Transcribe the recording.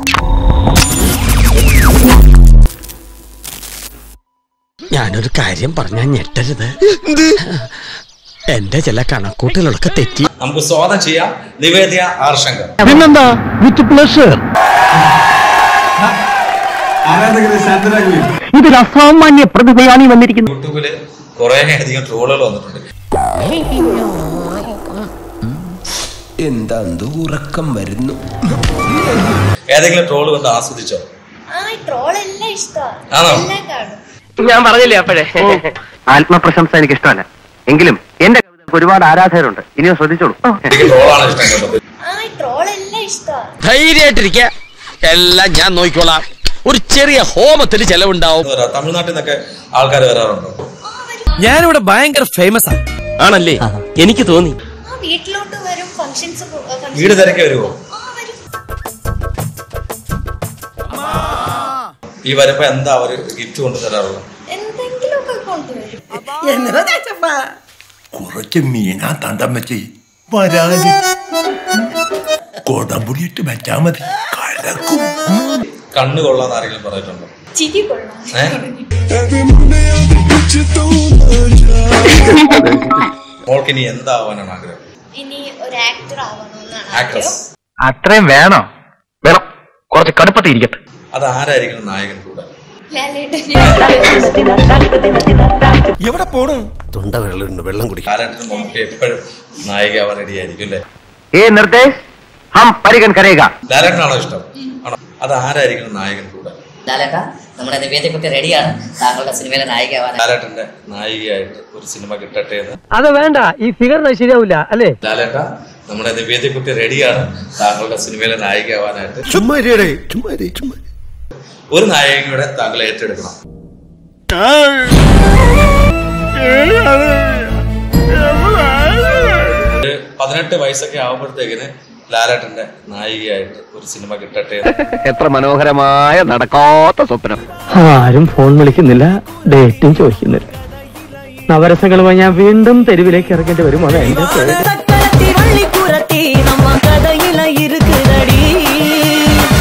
ഞാനൊരു കാര്യം പറഞ്ഞാൽ ഞെട്ടരുത് എന്റെ ചില കണക്കൂട്ടലൊക്കെ തെറ്റി നമുക്ക് സ്വാഗതം ചെയ്യാം നിവേദ്യ ആർ ശങ്കർ പിന്നെന്താ വിത്ത് പ്ലഷർ ആരാധകരെ ശാന്തരാകുകയും ഇതിൽ അസാമാന്യ പ്രതിഭയാണ് ഈ വന്നിരിക്കുന്നത് യൂട്യൂബില് കുറെ അധികം ട്രോളുകൾ വന്നിട്ടുണ്ട് എന്താ ഉറക്കം വരുന്നു ഏതെങ്കിലും ട്രോൾ കണ്ട് ആസ്വദിച്ചോ ആ ട്രോൾ എല്ലാം ഇഷ്ടമാണ് ആണോ? എല്ലാം കാണും ഞാൻ പറഞ്ഞില്ലേ അപ്പോഴേ ആത്മപ്രശംസ എനിക്ക് ഇഷ്ടമല്ല എങ്കിലും എന്റെ കവിതകൾക്ക് ഒരുപാട് ആരാധകരുണ്ട് ഇനിയും ശ്രദ്ധിച്ചോളൂ എനിക്ക് ട്രോളാണ് ഇഷ്ടം കേട്ടത് ആ ട്രോൾ എല്ലാം ഇഷ്ടമാണ് ധൈര്യമായിട്ടിരിക്ക എല്ലാം ഞാൻ നോക്കിക്കോളാം ഒരു ചെറിയ ഹോമത്തിന് ചെലവുണ്ടാവും എന്താ പറയാ, തമിഴ്നാട്ടിൽ നിന്നൊക്കെ ആൾക്കാർ വരാറുണ്ടോ ഞാനിവിടെ ഭയങ്കര ഫേമസ് ആണ് ആണല്ലേ എനിക്ക് തോന്നി ആ വീട്ടിലോട്ട് വരും ഫംഗ്ഷൻസ് വീട് തിരക്കി വരുമോ ഈ വരുമ്പോ എന്താ അവര് ഗിഫ്റ്റ് കൊണ്ടു തരാറുള്ളത് എന്തെങ്കിലുമൊക്കെ കൊണ്ടുവരും കുറച്ച് മീനാ തണ്ടം വെച്ച് വരാന് കൊടംപുളിയിട്ട് വെച്ചാ മതി കലക്കും കണ്ണ് കൊള്ളാന്ന് ആരെങ്കിലും പറഞ്ഞിട്ടുണ്ടോ ചിരി കൊള്ളാം ഏഹ് മോൾക്ക് ഇനി എന്താവാനാണ് ആഗ്രഹം ഇനി ഒരു ആക്ടർ ആവണമെന്നാണ് ആക്ട്രസ് ആഗ്രഹം അത്രയും വേണോ വേണം കുറച്ച് കടുപ്പത്തിൽ ഇരിക്കട്ടെ അത് ആരായിരിക്കണം നായകൻ കൂടെ ലാലേട്ടൻ എവിടെ പോണു തൊണ്ട വെള്ളം വെള്ളം കുടിക്കാം ആരായിട്ടും നമുക്ക് എപ്പോഴും നായികയാവാൻ റെഡി ആയിരിക്കും അല്ലേ ഏ നിർദ്ദേശ് ഹം പരിഗൺ കരേഗ ലാലേട്ടനാണോ ഇഷ്ടം ആണോ അത് ആരായിരിക്കണം നായകൻ കൂടെ ലാലേട്ട നമ്മുടെ നിവേദ്യക്കുട്ടി റെഡിയാണ് താങ്കളുടെ സിനിമയിലെ നായികയാവാൻ ലാലേട്ടന്റെ നായികയായിട്ട് ഒരു സിനിമ കിട്ടട്ടെ എന്ന് അത് വേണ്ട ഈ ഫിഗർ ശരിയാവില്ല അല്ലേ ലാലേട്ട നമ്മുടെ നിവേദ്യക്കുട്ടി റെഡിയാണ് താങ്കളുടെ സിനിമയിലെ നായികയാവാനായിട്ട് ചുമ്മാ ചുമ്മാ ചുമ്മാ ഒരു നായികയുടെ താങ്കൾ ഏറ്റെടുക്കണം ഒരു പതിനെട്ട് വയസ്സൊക്കെ ആവുമ്പോഴത്തേക്കിന് ലാലേട്ടന്റെ നായികയായിട്ട് ഒരു സിനിമ കിട്ടട്ടെ എന്ന് എത്ര മനോഹരമായ നടക്കാത്ത സ്വപ്നം ആരും ഫോൺ വിളിക്കുന്നില്ല ഡേറ്റും ചോദിക്കുന്നില്ല നവരസങ്ങളുമായി ഞാൻ വീണ്ടും തെരുവിലേക്ക് ഇറങ്ങേണ്ടി വരും അത് എന്റെ പേര്